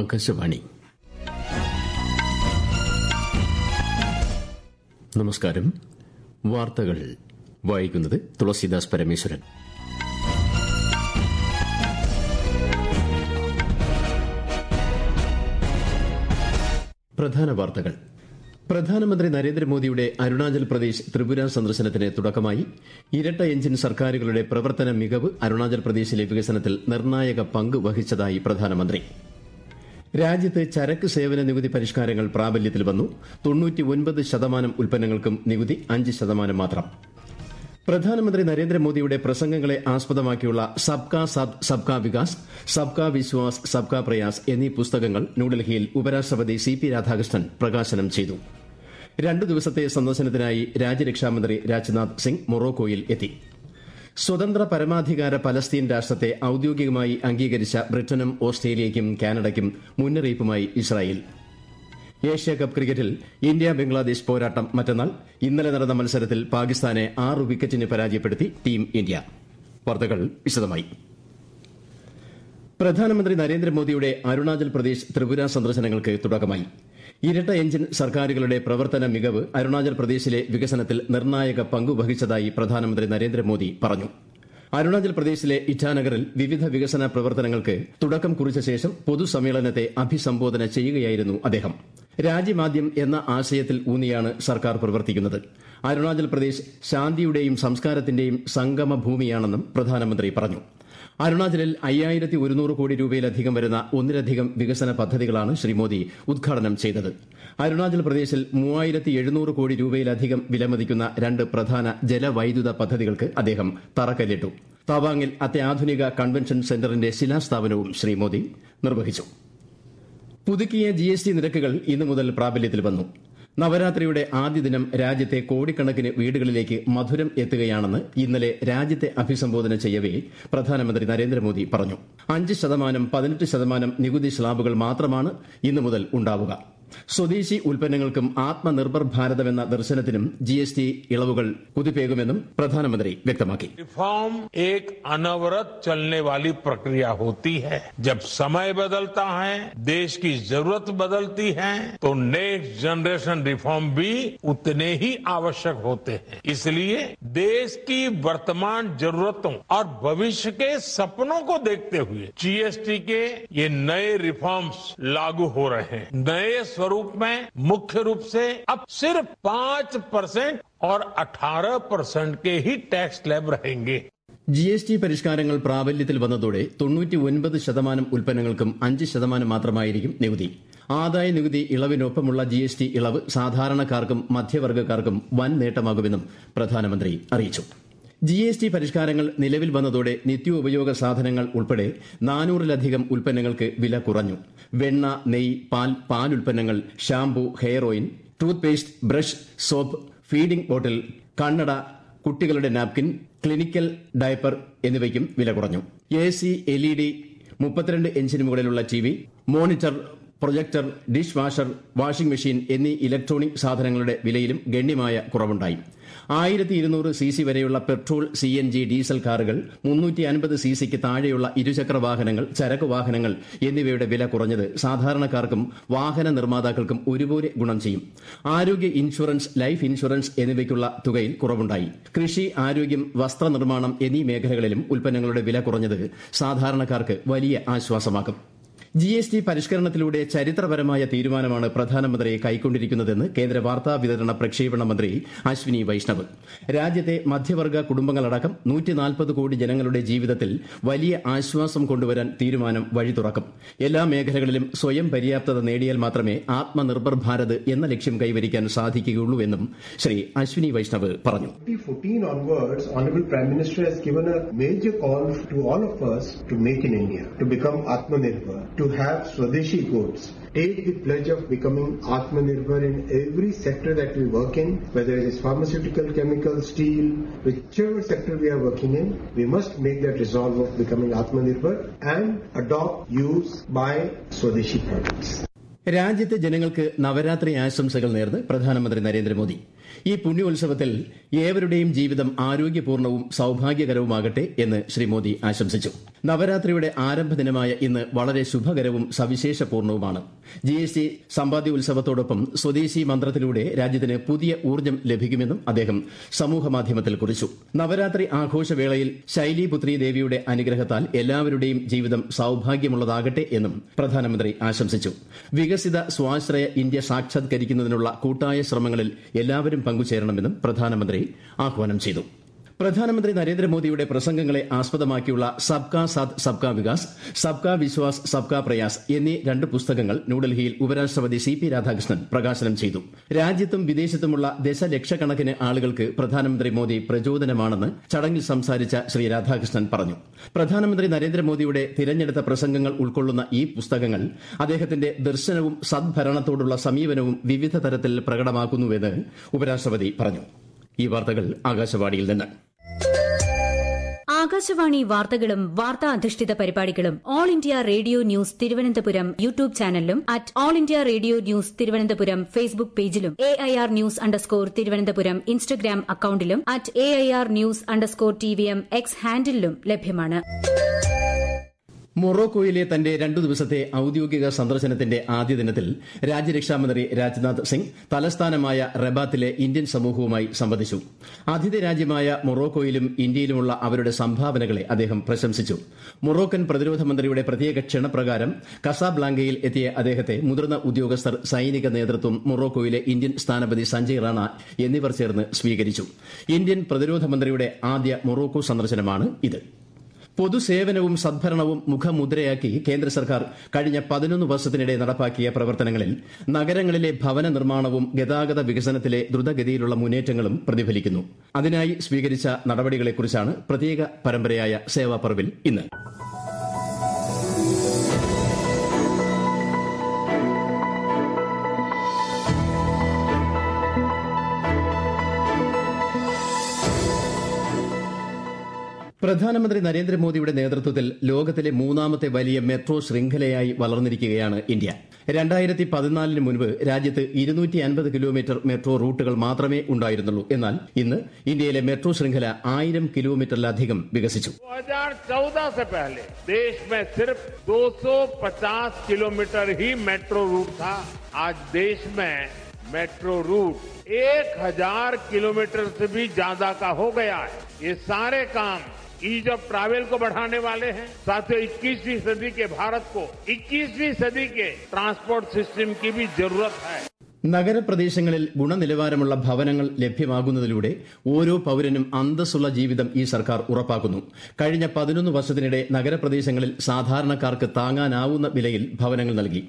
ആകാശവാണി നമസ്കാരം വാർത്തകൾ വായിക്കുന്നത് തുളസീദാസ് പരമേശ്വരൻ പ്രധാന വാർത്തകൾ പ്രധാനമന്ത്രി നരേന്ദ്രമോദിയുടെ അരുണാചൽ പ്രദേശ് ത്രിപുര സന്ദർശനത്തിന് തുടക്കമായി ഇരട്ട എഞ്ചിൻ സർക്കാരുകളുടെ പ്രവർത്തന മികവ് അരുണാചൽ പ്രദേശിലെ വികസനത്തിൽ നിർണായക പങ്ക് വഹിച്ചതായി പ്രധാനമന്ത്രി രാജ്യത്ത് ചരക്ക് സേവന നികുതി പരിഷ്കാരങ്ങൾ പ്രാബല്യത്തിൽ വന്നു തൊണ്ണൂറ്റിയൊൻപത് ശതമാനം ഉൽപ്പന്നങ്ങൾക്കും നികുതി അഞ്ച് ശതമാനം മാത്രം പ്രധാനമന്ത്രി നരേന്ദ്രമോദിയുടെ പ്രസംഗങ്ങളെ ആസ്പദമാക്കിയുള്ള സബ്കാ സാത്ത് സബ്കാ വികാസ് സബ്കാ വിശ്വാസ് സബ്കാ പ്രയാസ് എന്നീ പുസ്തകങ്ങൾ ന്യൂഡൽഹിയിൽ ഉപരാഷ്ട്രപതി സി പി രാധാകൃഷ്ണൻ പ്രകാശനം ചെയ്തു രണ്ടു ദിവസത്തെ സന്ദർശനത്തിനായി രാജ്യരക്ഷാമന്ത്രി രാജ്നാഥ് സിംഗ് മൊറോക്കോയിൽ എത്തി സ്വതന്ത്ര പരമാധികാര പലസ്തീൻ രാഷ്ട്രത്തെ ഔദ്യോഗികമായി അംഗീകരിച്ച ബ്രിട്ടനും ഓസ്ട്രേലിയയ്ക്കും കാനഡയ്ക്കും മുന്നറിയിപ്പുമായി ഇസ്രായേൽ ഏഷ്യാകപ്പ് ക്രിക്കറ്റിൽ ഇന്ത്യ ബംഗ്ലാദേശ് പോരാട്ടം മറ്റന്നാൾ ഇന്നലെ നടന്ന മത്സരത്തിൽ പാകിസ്ഥാനെ ആറ് വിക്കറ്റിന് പരാജയപ്പെടുത്തി ടീം ഇന്ത്യ വാർത്തകൾ വിശദമായി പ്രധാനമന്ത്രി നരേന്ദ്രമോദിയുടെ അരുണാചൽ പ്രദേശ് ത്രിപുര സന്ദർശനങ്ങൾക്ക് തുടക്കമായി ഇരട്ട എഞ്ചിൻ സർക്കാരുകളുടെ പ്രവർത്തന മികവ് അരുണാചൽ പ്രദേശിലെ വികസനത്തിൽ നിർണായക പങ്ക് വഹിച്ചതായി പ്രധാനമന്ത്രി നരേന്ദ്രമോദി പറഞ്ഞു അരുണാചൽ പ്രദേശിലെ ഇറ്റാനഗറിൽ വിവിധ വികസന പ്രവർത്തനങ്ങൾക്ക് തുടക്കം കുറിച്ച ശേഷം പൊതുസമ്മേളനത്തെ അഭിസംബോധന ചെയ്യുകയായിരുന്നു അദ്ദേഹം രാജ്യമാദ്യം എന്ന ആശയത്തിൽ ഊന്നിയാണ് സർക്കാർ പ്രവർത്തിക്കുന്നത് അരുണാചൽ പ്രദേശ് ശാന്തിയുടെയും സംസ്കാരത്തിന്റെയും സംഗമ ഭൂമിയാണെന്നും പ്രധാനമന്ത്രി പറഞ്ഞു അരുണാചലിൽ അയ്യായിരത്തി ഒരുന്നൂറ് കോടി രൂപയിലധികം വരുന്ന ഒന്നിലധികം വികസന പദ്ധതികളാണ് ശ്രീ മോദി ഉദ്ഘാടനം ചെയ്തത് അരുണാചൽ പ്രദേശിൽ മൂവായിരത്തി എഴുന്നൂറ് കോടി രൂപയിലധികം വിലമതിക്കുന്ന രണ്ട് പ്രധാന ജലവൈദ്യുത പദ്ധതികൾക്ക് അദ്ദേഹം തറക്കല്ലിട്ടു തവാങ്ങിൽ അത്യാധുനിക കൺവെൻഷൻ സെന്ററിന്റെ ശിലാസ്ഥാപനവും ശ്രീ മോദി നിർവഹിച്ചു പുതുക്കിയ ജി എസ് ടി നിരക്കുകൾ ഇന്നു മുതൽ പ്രാബല്യത്തിൽ വന്നു നവരാത്രിയുടെ ആദ്യ ദിനം രാജ്യത്തെ കോടിക്കണക്കിന് വീടുകളിലേക്ക് മധുരം എത്തുകയാണെന്ന് ഇന്നലെ രാജ്യത്തെ അഭിസംബോധന ചെയ്യവേ പ്രധാനമന്ത്രി നരേന്ദ്രമോദി പറഞ്ഞു അഞ്ച് ശതമാനം പതിനെട്ട് ശതമാനം നികുതി സ്ലാബുകൾ മാത്രമാണ് ഇന്നു മുതൽ ഉണ്ടാവുക സ്വദേശി ഉൽപ്പന്നങ്ങൾക്കും ആത്മനിർഭർ ഭാരതം എന്ന ദർശനത്തിനും ജി എസ് ടി ഇളവുകൾ കുതിപ്പേകുമെന്നും പ്രധാനമന്ത്രി വ്യക്തമാക്കി रिफॉर्म एक अनवरत चलने वाली प्रक्रिया होती है जब समय बदलता है देश की जरूरत बदलती है तो नेक्स्ट जनरेशन रिफॉर्म भी उतने ही आवश्यक होते हैं इसलिए देश की वर्तमान जरूरतों और भविष्य के सपनों को देखते हुए जीएसटी के ये नए रिफॉर्म्स लागू हो रहे हैं नए स्वरूप में मुख्य रूप से अब सिर्फ पांच परसेंट और 18 परसेंट के ही टैक्स स्लैब रहेंगे ജി എസ് ടി പരിഷ്കാരങ്ങൾ പ്രാബല്യത്തിൽ വന്നതോടെ തൊണ്ണൂറ്റി ഒൻപത് ശതമാനം ഉൽപ്പന്നങ്ങൾക്കും അഞ്ച് ശതമാനം മാത്രമായിരിക്കും നികുതി ആദായ നികുതി ഇളവിനൊപ്പമുള്ള ജി എസ് ടി ഇളവ് സാധാരണക്കാർക്കും മധ്യവർഗ്ഗക്കാർക്കും വൻ നേട്ടമാകുമെന്നും പ്രധാനമന്ത്രി അറിയിച്ചു ജി എസ് ടി പരിഷ്കാരങ്ങൾ നിലവിൽ വന്നതോടെ നിത്യോപയോഗ സാധനങ്ങൾ ഉൾപ്പെടെ നാനൂറിലധികം ഉൽപ്പന്നങ്ങൾക്ക് വില കുറഞ്ഞു വെണ്ണ നെയ് പാൽ പാലുൽപ്പന്നങ്ങൾ shampoo hair oil toothpaste brush soap feeding bottle കണ്ണട കുട്ടികളുടെ നാപ്കിൻ ക്ലിനിക്കൽ ഡയപ്പർ എന്നിവയ്ക്കും വില കുറഞ്ഞു A C L E D മുപ്പത്തിരണ്ട് ഇഞ്ചിന് മുകളിലുള്ള T V monitor projector dishwasher washing machine എന്നീ ഇലക്ട്രോണിക് സാധനങ്ങളുടെ വിലയിലും ഗണ്യമായ കുറവുണ്ടായി ആയിരത്തി ഇരുന്നൂറ് സി സി വരെയുള്ള petrol C N G diesel കാറുകൾ മുന്നൂറ്റി അൻപത് സി സിക്ക് താഴെയുള്ള ഇരുചക്ര വാഹനങ്ങൾ ചരക്ക് വാഹനങ്ങൾ എന്നിവയുടെ വില കുറഞ്ഞത് സാധാരണക്കാർക്കും വാഹന നിർമ്മാതാക്കൾക്കും ഒരുപോലെ ഗുണം ചെയ്യും ആരോഗ്യ ഇൻഷുറൻസ് ലൈഫ് ഇൻഷുറൻസ് എന്നിവയ്ക്കുള്ള തുകയിൽ കുറവുണ്ടായി കൃഷി ആരോഗ്യം വസ്ത്രനിർമ്മാണം എന്നീ മേഖലകളിലും ഉൽപ്പന്നങ്ങളുടെ വില കുറഞ്ഞത് സാധാരണക്കാർക്ക് വലിയ ആശ്വാസമാകും ജി എസ് ടി പരിഷ്കരണത്തിലൂടെ ചരിത്രപരമായ തീരുമാനമാണ് പ്രധാനമന്ത്രി കൈക്കൊണ്ടിരിക്കുന്നതെന്ന് കേന്ദ്ര വാർത്താ വിതരണ പ്രക്ഷേപണ മന്ത്രി അശ്വിനി വൈഷ്ണവ് രാജ്യത്തെ മധ്യവർഗ കുടുംബങ്ങളടക്കം നൂറ്റിനാൽപ്പത് കോടി ജനങ്ങളുടെ ജീവിതത്തിൽ വലിയ ആശ്വാസം കൊണ്ടുവരാൻ തീരുമാനം വഴി തുറക്കും എല്ലാ മേഖലകളിലും സ്വയം പര്യാപ്തത നേടിയാൽ മാത്രമേ ആത്മനിർഭർ ഭാരത് എന്ന ലക്ഷ്യം കൈവരിക്കാൻ സാധിക്കുകയുള്ളൂ എന്നും ശ്രീ അശ്വിനി വൈഷ്ണവ് പറഞ്ഞു 2014 onwards, Honorable Prime Minister has given a major call to all of us to make in India, to become Atmanirbhar, to have Swadeshi goods. Take the pledge of becoming Atmanirbhar in every sector that we work in, whether it is pharmaceutical, chemical, steel, whichever sector we are working in, we must make that resolve of becoming Atmanirbhar and adopt, use, buy Swadeshi products. രാജ്യത്തെ ജനങ്ങൾക്ക് നവരാത്രി ആശംസകൾ നേർന്ന് പ്രധാനമന്ത്രി നരേന്ദ്രമോദി ഈ പുണ്യോത്സവത്തിൽ ഏവരുടെയും ജീവിതം ആരോഗ്യപൂർണവും സൌഭാഗ്യകരവുമാകട്ടെ എന്ന് ശ്രീ മോദി ആശംസിച്ചു നവരാത്രിയുടെ ആരംഭ ദിനമായ ഇന്ന് വളരെ ശുഭകരവും സവിശേഷപൂർണവുമാണ് ജി എസ് ടി സമ്പാദ്യോത്സവത്തോടൊപ്പം സ്വദേശി മന്ത്രത്തിലൂടെ രാജ്യത്തിന് പുതിയ ഊർജ്ജം ലഭിക്കുമെന്നും അദ്ദേഹം സമൂഹമാധ്യമത്തിൽ കുറിച്ചു നവരാത്രി ആഘോഷവേളയിൽ ശൈലീപുത്രി ദേവിയുടെ അനുഗ്രഹത്താൽ എല്ലാവരുടെയും ജീവിതം സൌഭാഗ്യമുള്ളതാകട്ടെ എന്നും പ്രധാനമന്ത്രി ആശംസിച്ചു വികസിത സ്വാശ്രയ ഇന്ത്യ സാക്ഷാത്കരിക്കുന്നതിനുള്ള കൂട്ടായ ശ്രമങ്ങളിൽ എല്ലാവരും പങ്കുചേരണമെന്നും പ്രധാനമന്ത്രി ആഹ്വാനം ചെയ്തു പ്രധാനമന്ത്രി നരേന്ദ്രമോദിയുടെ പ്രസംഗങ്ങളെ ആസ്പദമാക്കിയുള്ള സബ്കാ സാത്ത് സബ്കാ വികാസ് സബ്കാ വിശ്വാസ് സബ്കാ പ്രയാസ് എന്നീ രണ്ട് പുസ്തകങ്ങൾ ന്യൂഡൽഹിയിൽ ഉപരാഷ്ട്രപതി സി പി രാധാകൃഷ്ണൻ പ്രകാശനം ചെയ്തു രാജ്യത്തും വിദേശത്തുമുള്ള ദശലക്ഷക്കണക്കിന് ആളുകൾക്ക് പ്രധാനമന്ത്രി മോദി പ്രചോദനമാണെന്ന് ചടങ്ങിൽ സംസാരിച്ച ശ്രീ രാധാകൃഷ്ണൻ പറഞ്ഞു പ്രധാനമന്ത്രി നരേന്ദ്രമോദിയുടെ തിരഞ്ഞെടുത്ത പ്രസംഗങ്ങൾ ഉൾക്കൊള്ളുന്ന ഈ പുസ്തകങ്ങൾ അദ്ദേഹത്തിന്റെ ദർശനവും സദ്ഭരണത്തോടുള്ള സമീപനവും വിവിധ തരത്തിൽ പ്രകടമാക്കുന്നുവെന്ന് ഉപരാഷ്ട്രപതി പറഞ്ഞു ഈ വാർത്തകൾ ആകാശവാണിയിൽ നിന്ന് ആകാശവാണി വാർത്തകളും വാർത്താ അധിഷ്ഠിത പരിപാടികളും All India Radio news Thiruvananthapuram YouTube ചാനലിലും at All India Radio news Thiruvananthapuram Facebook പേജിലും A I R news underscore Thiruvananthapuram Instagram അക്കൌണ്ടിലും at A I R news underscore T V M X ഹാൻഡിലും ലഭ്യമാണ് മൊറോക്കോയിലെ തന്റെ രണ്ടു ദിവസത്തെ ഔദ്യോഗിക സന്ദർശനത്തിന്റെ ആദ്യ ദിനത്തിൽ രാജ്യരക്ഷാമന്ത്രി രാജ്നാഥ് സിംഗ് തലസ്ഥാനമായ റബാത്തിലെ ഇന്ത്യൻ സമൂഹവുമായി സംവദിച്ചു അതിഥി രാജ്യമായ മൊറോക്കോയിലും ഇന്ത്യയിലുമുള്ള അവരുടെ സംഭാവനകളെ അദ്ദേഹം പ്രശംസിച്ചു മൊറോക്കൻ പ്രതിരോധ മന്ത്രിയുടെ പ്രത്യേക ക്ഷണപ്രകാരം കസാബ്ലാങ്കയിൽ എത്തിയ അദ്ദേഹത്തെ മുതിർന്ന ഉദ്യോഗസ്ഥർ സൈനിക നേതൃത്വം മൊറോക്കോയിലെ ഇന്ത്യൻ സ്ഥാനപതി സഞ്ജയ് റാണ എന്നിവർ ചേർന്ന് സ്വീകരിച്ചു ഇന്ത്യൻ പ്രതിരോധ മന്ത്രിയുടെ ആദ്യ മൊറോക്കോ സന്ദർശനമാണ് ഇത് പൊതുസേവനവും സദ്ഭരണവും മുഖമുദ്രയാക്കി കേന്ദ്ര സർക്കാർ കഴിഞ്ഞ പതിനൊന്ന് വർഷത്തിനിടെ നടപ്പാക്കിയ പ്രവർത്തനങ്ങളിൽ നഗരങ്ങളിലെ ഭവന നിർമ്മാണവും ഗതാഗത വികസനത്തിലെ ദ്രുതഗതിയിലുള്ള മുന്നേറ്റങ്ങളും പ്രതിഫലിക്കുന്നു അതിനായി സ്വീകരിച്ച നടപടികളെക്കുറിച്ചാണ് പ്രത്യേക പരമ്പരയായ സേവാപർവിൽ ഇന്ന് പ്രധാനമന്ത്രി നരേന്ദ്രമോദിയുടെ നേതൃത്വത്തിൽ ലോകത്തിലെ മൂന്നാമത്തെ വലിയ മെട്രോ ശൃംഖലയായി വളർന്നിരിക്കുകയാണ് ഇന്ത്യ രണ്ടായിരത്തി പതിനാലിന് മുൻപ് രാജ്യത്ത് ഇരുന്നൂറ്റി അൻപത് കിലോമീറ്റർ മെട്രോ റൂട്ടുകൾ മാത്രമേ ഉണ്ടായിരുന്നുള്ളൂ എന്നാൽ ഇന്ന് ഇന്ത്യയിലെ മെട്രോ ശൃംഖല ആയിരം കിലോമീറ്ററിലധികം വികസിച്ചു 2014 से पहले देश में सिर्फ 250 किलोमीटर ही मेट्रो रूट था आज देश में मेट्रो रूट 1000 किलोमीटर से भी ज्यादा का हो गया है ये सारे काम ईज ऑफ ट्रैवल को बढ़ाने वाले हैं साथियों 21वीं सदी के भारत को 21वीं सदी के ट्रांसपोर्ट सिस्टम की भी जरूरत है നഗരപ്രദേശങ്ങളിൽ ഗുണനിലവാരമുള്ള ഭവനങ്ങൾ ലഭ്യമാകുന്നതിലൂടെ ഓരോ പൌരനും അന്തസ്സുള്ള ജീവിതം ഈ സർക്കാർ ഉറപ്പാക്കുന്നു കഴിഞ്ഞ പതിനൊന്ന് വർഷത്തിനിടെ നഗരപ്രദേശങ്ങളിൽ സാധാരണക്കാർക്ക് താങ്ങാനാവുന്ന വിലയിൽ ഭവനങ്ങൾ നൽകി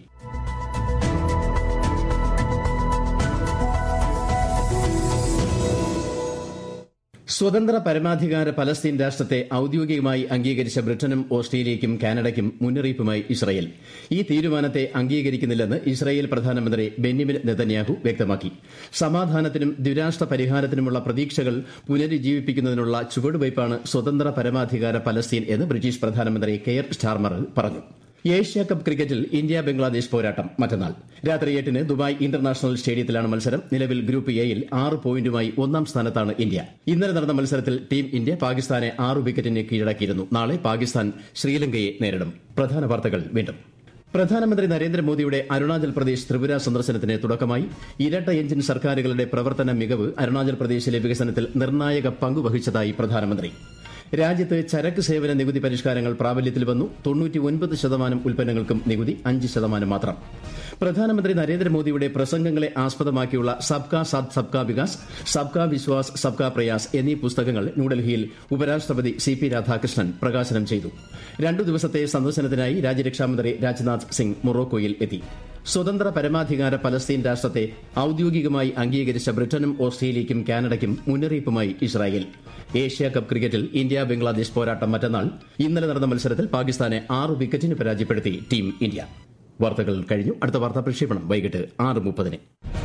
സ്വതന്ത്ര പരമാധികാര പലസ്തീൻ രാഷ്ട്രത്തെ ഔദ്യോഗികമായി അംഗീകരിച്ച ബ്രിട്ടനും ഓസ്ട്രേലിയയ്ക്കും കാനഡയ്ക്കും മുന്നറിയിപ്പുമായി ഇസ്രയേൽ ഈ തീരുമാനത്തെ അംഗീകരിക്കുന്നില്ലെന്ന് ഇസ്രയേൽ പ്രധാനമന്ത്രി ബെന്യമിൻ നെതന്യാഹു വ്യക്തമാക്കി സമാധാനത്തിനും ദ്വിരാഷ്ട്ര പരിഹാരത്തിനുമുള്ള പ്രതീക്ഷകൾ പുനരുജ്ജീവിപ്പിക്കുന്നതിനുള്ള ചുവടുവയ്പ്പാണ് സ്വതന്ത്ര പരമാധികാര പലസ്തീൻ എന്ന് ബ്രിട്ടീഷ് പ്രധാനമന്ത്രി കെയർ സ്റ്റാർമർ പറഞ്ഞു ഏഷ്യ കപ്പ് ക്രിക്കറ്റിൽ ഇന്ത്യ ബംഗ്ലാദേശ് പോരാട്ടം മറ്റന്നാൾ രാത്രി എട്ടിന് ദുബായ് ഇന്റർനാഷണൽ സ്റ്റേഡിയത്തിലാണ് മത്സരം നിലവിൽ ഗ്രൂപ്പ് എയിൽ ആറ് പോയിന്റുമായി ഒന്നാം സ്ഥാനത്താണ് ഇന്ത്യ ഇന്നലെ നടന്ന മത്സരത്തിൽ ടീം ഇന്ത്യ പാകിസ്ഥാനെ ആറ് വിക്കറ്റിന് കീഴടക്കിയിരുന്നു നാളെ പാകിസ്ഥാൻ ശ്രീലങ്കയെ നേരിടും പ്രധാന വാർത്തകൾ വീണ്ടും പ്രധാനമന്ത്രി നരേന്ദ്രമോദിയുടെ അരുണാചൽ പ്രദേശ് ത്രിപുര സന്ദർശനത്തിന് തുടക്കമായി ഇരട്ട എഞ്ചിൻ സർക്കാരുകളുടെ പ്രവർത്തന മികവ് അരുണാചൽ പ്രദേശിലെ വികസനത്തിൽ നിർണായക പങ്കുവഹിച്ചതായി പ്രധാനമന്ത്രി രാജ്യത്ത് ചരക്ക് സേവന നികുതി പരിഷ്കാരങ്ങൾ പ്രാബല്യത്തിൽ വന്നു തൊണ്ണൂറ്റി ഒൻപത് ശതമാനം ഉൽപ്പന്നങ്ങൾക്കും നികുതി അഞ്ച് ശതമാനം മാത്രം പ്രധാനമന്ത്രി നരേന്ദ്രമോദിയുടെ പ്രസംഗങ്ങളെ ആസ്പദമാക്കിയുള്ള സബ്കാ സാത്ത് സബ്കാ വികാസ് സബ്കാ വിശ്വാസ് സബ്കാ പ്രയാസ് എന്നീ പുസ്തകങ്ങൾ ന്യൂഡൽഹിയിൽ ഉപരാഷ്ട്രപതി സി പി രാധാകൃഷ്ണൻ പ്രകാശനം ചെയ്തു രണ്ടു ദിവസത്തെ സന്ദർശനത്തിനായി രാജ്യരക്ഷാമന്ത്രി രാജ്നാഥ് സിംഗ് മൊറോക്കോയിൽ എത്തി സ്വതന്ത്ര പരമാധികാര പലസ്തീൻ രാഷ്ട്രത്തെ ഔദ്യോഗികമായി അംഗീകരിച്ച ബ്രിട്ടനും ഓസ്ട്രേലിയയ്ക്കും കാനഡയ്ക്കും മുന്നറിയിപ്പുമായി ഇസ്രായേൽ ഏഷ്യ കപ്പ് ക്രിക്കറ്റിൽ ഇന്ത്യ ബംഗ്ലാദേശ് പോരാട്ടം മറ്റന്നാൾ ഇന്നലെ നടന്ന മത്സരത്തിൽ പാകിസ്ഥാനെ ആറ് വിക്കറ്റിന് പരാജയപ്പെടുത്തി ടീം ഇന്ത്യ വാർത്തകൾ കഴിഞ്ഞു അടുത്ത വാർത്താ പ്രക്ഷേപണം വൈകിട്ട് ആറ് മുപ്പതിന്